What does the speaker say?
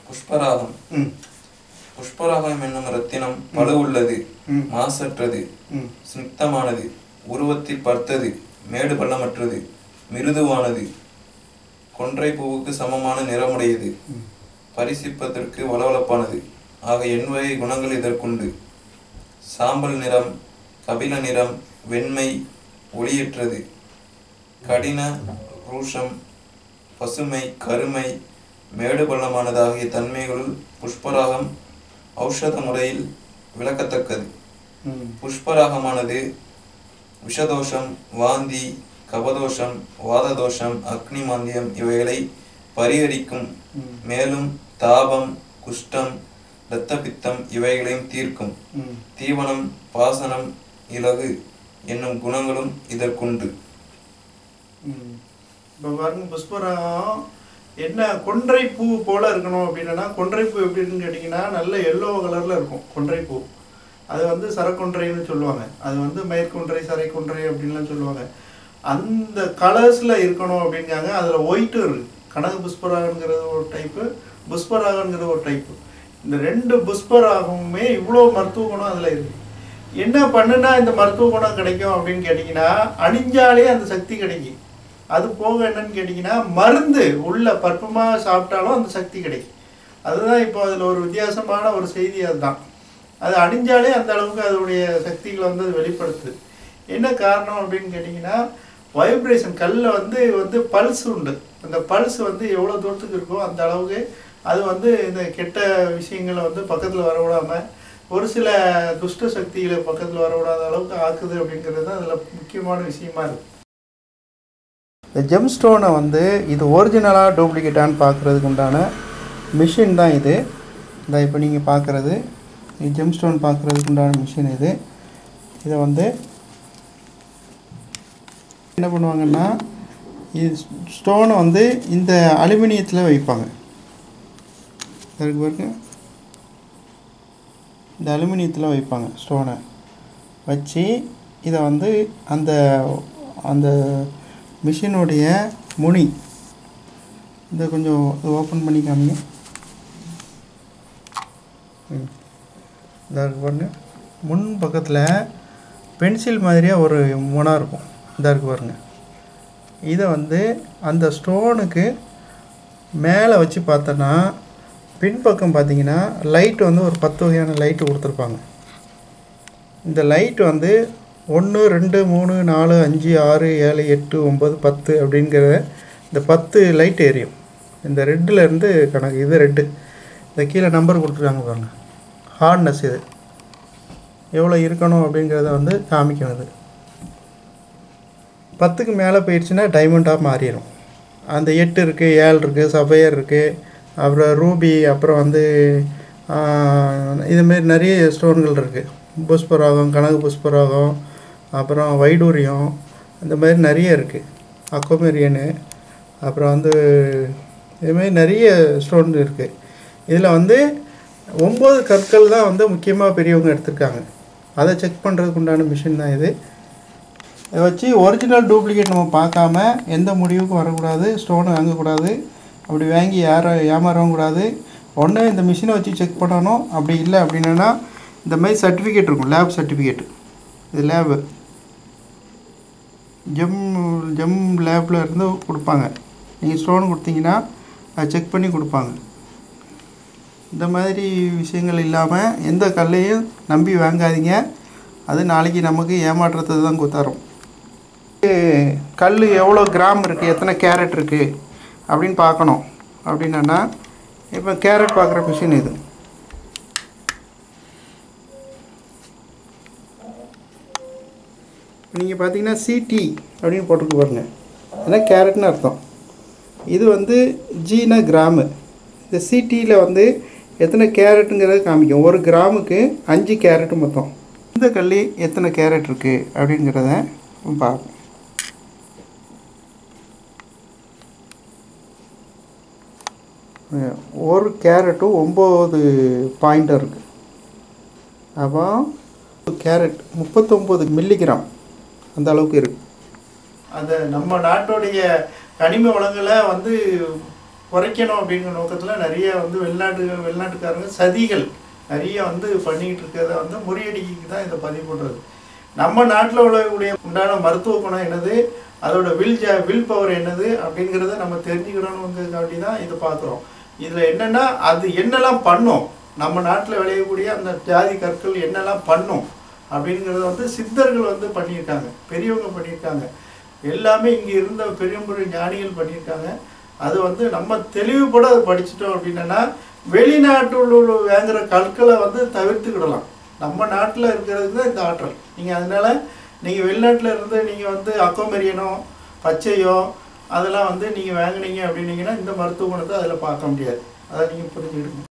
புஷ்பராகம் ம் புஷ்பராகம் என்னும் ரத்தினம் பழுவுள்ளது ம். மாசற்றது ம் ஸ்னிக்தமானது உருவத்தில் பர்த்தது மேடு பள்ளமற்றது மிருதுவானது கொன்றை பூவுக்கு சமமான நிறமுடையது பரிசிப்பதற்கு வளவளப்பானது ஆக எண்வகை குணங்கள் இதற்குண்டு சாம்பல் நிறம் கபில நிறம் வெண்மை ஒளியற்றது கடின ரூஷம் பசுமை கருமை மேடு பள்ளமானதாகிய தன்மைகளுள் புஷ்பராகம் ஔஷத முறையில் விளக்கத்தக்கது ம் புஷ்பராகமானது விஷதோஷம் வாந்தி கபதோஷம் வாததோஷம் அக்னி மாந்தியம் இவைகளை பரிகரிக்கும் ம். மேலும் தாபம் குஷ்டம் இரத்தபித்தம் இவைகளையும் தீர்க்கும் ம் தீவனம் பாசனம் இலகு என்னும் குணங்களும் இதற்குண்டு ம். இப்போ பாருங்க புஷ்பராகம் என்ன கொன்றை பூ போல இருக்கணும் அப்படின்னா கொன்றை பூ எப்படின்னு கேட்டிங்கன்னா நல்ல எல்லோ கலரில் இருக்கும் கொன்றை பூ அது வந்து சரக்கொன்றைன்னு சொல்லுவாங்க அது வந்து மயிர்கொன்றை சரைக்கொன்றை அப்படின்லாம் சொல்லுவாங்க அந்த கலர்ஸில் இருக்கணும் அப்படிங்காங்க அதில் ஒயிட்டும் இருக்கு கனக புஷ்பராகங்கிறது ஒரு டைப்பு புஷ்பராகங்கிறது ஒரு டைப்பு இந்த ரெண்டு புஷ்பராகமுமே இவ்வளோ மருத்துவ குணம் அதில் இருக்கு என்ன பண்ணுனா இந்த மருத்துவ குணம் கிடைக்கும் அப்படின்னு கேட்டிங்கன்னா அணிஞ்சாலே அந்த சக்தி கிடைக்கும் அது போக என்னன்னு கேட்டிங்கன்னா மருந்து உள்ள பற்பமாக சாப்பிட்டாலும் அந்த சக்தி கிடைக்கும் அதுதான் இப்போ அதில் ஒரு வித்தியாசமான ஒரு செய்தி அதுதான் அது அணிஞ்சாலே அந்த அளவுக்கு அதோடைய சக்திகளை வந்து அது வெளிப்படுத்துது என்ன காரணம் அப்படின்னு கேட்டிங்கன்னா வைப்ரேஷன் கல்லில் வந்து வந்து பல்ஸ் உண்டு அந்த பல்ஸ் வந்து எவ்வளோ தூரத்துக்கு இருக்கோ அந்த அளவுக்கு அது வந்து இந்த கெட்ட விஷயங்களை வந்து பக்கத்தில் வரவிடாமல் ஒரு சில துஷ்ட சக்திகளை பக்கத்தில் வரவிடாத அளவுக்கு ஆக்குது அப்படிங்கிறது தான் அதில் முக்கியமான விஷயமா இருக்குது இந்த ஜெம் ஸ்டோனை வந்து இது ஒரிஜினலாக டூப்ளிகேட்டான்னு பார்க்குறதுக்கு உண்டான மிஷின் தான் இது இந்த இப்போ நீங்கள் பார்க்குறது இது ஜெம் ஸ்டோன் பார்க்குறதுக்கு உண்டான மிஷின் இது இதை வந்து என்ன பண்ணுவாங்கன்னா இது ஸ்டோனை வந்து இந்த அலுமினியத்தில் வைப்பாங்க இருக்கு பாருங்க இந்த அலுமினியத்தில் வைப்பாங்க ஸ்டோனை வச்சு இதை வந்து அந்த அந்த மிஷினுடைய முனி இதை கொஞ்சம் ஓப்பன் பண்ணி காமிங்க ம் இதாக இருக்கு பாருங்க முன் பக்கத்தில் பென்சில் மாதிரியே ஒரு முனை இருக்கும் இதாக இருக்கு பாருங்க இதை வந்து அந்த ஸ்டோனுக்கு மேலே வச்சு பார்த்தோன்னா பின்பக்கம் பார்த்தீங்கன்னா லைட் வந்து ஒரு பத்து வகையான லைட்டு கொடுத்துருப்பாங்க இந்த லைட் வந்து ஒன்று ரெண்டு மூணு நாலு அஞ்சு ஆறு ஏழு எட்டு ஒம்பது பத்து அப்படிங்கிற இந்த பத்து லைட் எரியும் இந்த ரெட்டில் இருந்து கணக்கு இது ரெட்டு இந்த கீழே நம்பர் கொடுத்துருக்காங்க பாருங்க ஹார்ட்னஸ் இது எவ்வளோ இருக்கணும் அப்படிங்கிறத வந்து காமிக்கும் இது பத்துக்கு மேலே போயிடுச்சுன்னா டைமண்டாக மாறிடும் அந்த எட்டு இருக்குது ஏழு இருக்குது சபையர் இருக்குது அப்புறம் ரூபி அப்புறம் வந்து ஆஹ், இதுமாரி நிறைய ஸ்டோன்கள் இருக்குது புஷ்பராகம் கனக புஷ்பராகம் அப்புறம் வைடூரியம் இந்த மாதிரி நிறைய இருக்குது அக்கோமெரியனு அப்புறம் வந்து இதுமாரி நிறைய ஸ்டோன் இருக்குது இதில் வந்து ஒம்பது கற்கள் தான் வந்து முக்கியமாக பெரியவங்க எடுத்திருக்காங்க அதை செக் பண்ணுறதுக்கு உண்டான மிஷின் தான் இது இதை வச்சு ஒரிஜினல் டூப்ளிகேட் நம்ம பார்க்காம எந்த முடிவுக்கும் வரக்கூடாது ஸ்டோனை வாங்கக்கூடாது அப்படி வாங்கி யாரும் ஏமாறவும் கூடாது ஒன்று இந்த மிஷினை வச்சு செக் பண்ணணும் அப்படி இல்லை அப்படின்னா இந்த மாதிரி சர்டிஃபிகேட் இருக்கும் லேப் சர்டிஃபிகேட் இது லேபு ஜெம் ஜெம் லேபில் இருந்து கொடுப்பாங்க நீங்கள் ஸ்டோன் கொடுத்தீங்கன்னா அதை செக் பண்ணி கொடுப்பாங்க இந்த மாதிரி விஷயங்கள் இல்லாமல் எந்த கல்லையும் நம்பி வாங்காதீங்க அது நாளைக்கு நமக்கு ஏமாற்றத்தை தான் குத்தாரும் கல் எவ்வளோ கிராம் இருக்குது எத்தனை கேரட் இருக்குது அப்படின்னு பார்க்கணும் அப்படின்னா இப்போ கேரட் பார்க்குற மிஷின் இது நீங்கள் பார்த்தீங்கன்னா சிடி அப்படின்னு போட்டுருக்கு பாருங்க ஏன்னா கேரட்னு அர்த்தம் இது வந்து ஜீனா கிராமு இந்த சிடியில் வந்து எத்தனை கேரட்டுங்கிறத காமிக்கும் ஒரு கிராமுக்கு அஞ்சு கேரட் மொத்தம் இந்த கல்லி எத்தனை கேரட் இருக்குது அப்படிங்கிறத பார்ப்போம் ஒரு கேரட்டும் ஒம்பது பாயிண்ட்டாக இருக்குது அப்போ கேரட் முப்பத்தொம்பது மில்லிகிராம் அந்த அளவுக்கு இருக்குது அந்த நம்ம நாட்டுடைய கனிம வளங்களை வந்து குறைக்கணும் அப்படிங்கிற நோக்கத்தில் நிறைய வந்து வெளிநாட்டு வெளிநாட்டுக்காரங்க சதிகள் நிறைய வந்து பண்ணிக்கிட்டு இருக்கிறத வந்து முறியடிக்கு தான் இதை பதிவு பண்ணுறது நம்ம நாட்டில் உள்ளக்கூடிய உண்டான மருத்துவ குணம் என்னது அதோட வில் ஜா வில் பவர் என்னது அப்படிங்கிறத நம்ம தெரிஞ்சுக்கணுங்கிறதுக்காண்டி தான் இதை பார்க்குறோம் இதில் என்னென்னா அது என்னெல்லாம் பண்ணும் நம்ம நாட்டில் விளையக்கூடிய அந்த ஜாதி கற்கள் என்னெல்லாம் பண்ணும் அப்படிங்கிறத வந்து சித்தர்கள் வந்து பண்ணியிருக்காங்க பெரியவங்க பண்ணியிருக்காங்க எல்லாமே இங்கே இருந்த பெரிய பெரிய ஞானிகள் பண்ணியிருக்காங்க அது வந்து நம்ம தெளிவுபட அதை படிச்சிட்டோம் அப்படின்னா வெளிநாட்டில் உள்ள வாங்குற கற்களை வந்து தவிர்த்துக்கிடலாம் நம்ம நாட்டில் இருக்கிறதுக்கு தான் இந்த ஆற்றல் நீங்கள் அதனால நீங்கள் வெளிநாட்டில் இருந்து நீங்கள் வந்து அக்கோமெரியனோ பச்சையோ அதெல்லாம் வந்து நீங்கள் வாங்குனீங்க அப்படின்னீங்கன்னா இந்த மருத்துவ குணத்தை அதில் பார்க்க முடியாது அதை நீங்கள் புரிஞ்சுக்கிடுங்க